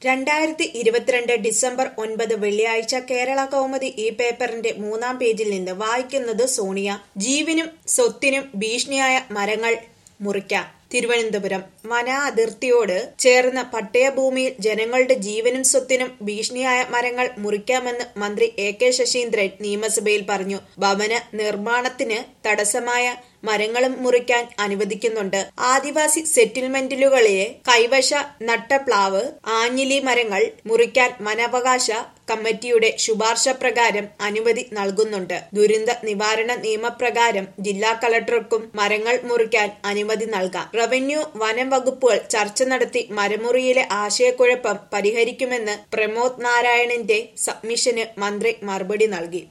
രണ്ടായിരത്തി ഇരുപത്തിരണ്ട് ഡിസംബർ ഒൻപത് വെള്ളിയാഴ്ച കേരള കൗമുദി ഈ പേപ്പറിന്റെ മൂന്നാം പേജിൽ നിന്ന് വായിക്കുന്നത് സോണിയ ജീവനും സ്വത്തിനും ഭീഷണിയായ മരങ്ങൾ മുറിക്കാം തിരുവനന്തപുരം വന അതിർത്തിയോട് ചേർന്ന പട്ടയഭൂമിയിൽ ജനങ്ങളുടെ ജീവനും സ്വത്തിനും ഭീഷണിയായ മരങ്ങൾ മുറിക്കാമെന്ന് മന്ത്രി എ കെ ശശീന്ദ്രൻ നിയമസഭയിൽ പറഞ്ഞു ഭവന നിർമ്മാണത്തിന് തടസ്സമായ മരങ്ങളും മുറിക്കാൻ അനുവദിക്കുന്നുണ്ട് ആദിവാസി സെറ്റിൽമെന്റുകളിലെ കൈവശ നട്ടപ്ലാവ് ആഞ്ഞിലി മരങ്ങൾ മുറിക്കാൻ വനാവകാശ കമ്മിറ്റിയുടെ ശുപാർശ പ്രകാരം അനുമതി നൽകുന്നുണ്ട് ദുരന്ത നിവാരണ നിയമപ്രകാരം ജില്ലാ കളക്ടർക്കും മരങ്ങൾ മുറിക്കാൻ അനുമതി നൽകാം റവന്യൂ വനം വകുപ്പുകൾ ചർച്ച നടത്തി മരമുറിയിലെ ആശയക്കുഴപ്പം പരിഹരിക്കുമെന്ന് പ്രമോദ് നാരായണന്റെ സബ്മിഷന് മന്ത്രി മറുപടി നൽകി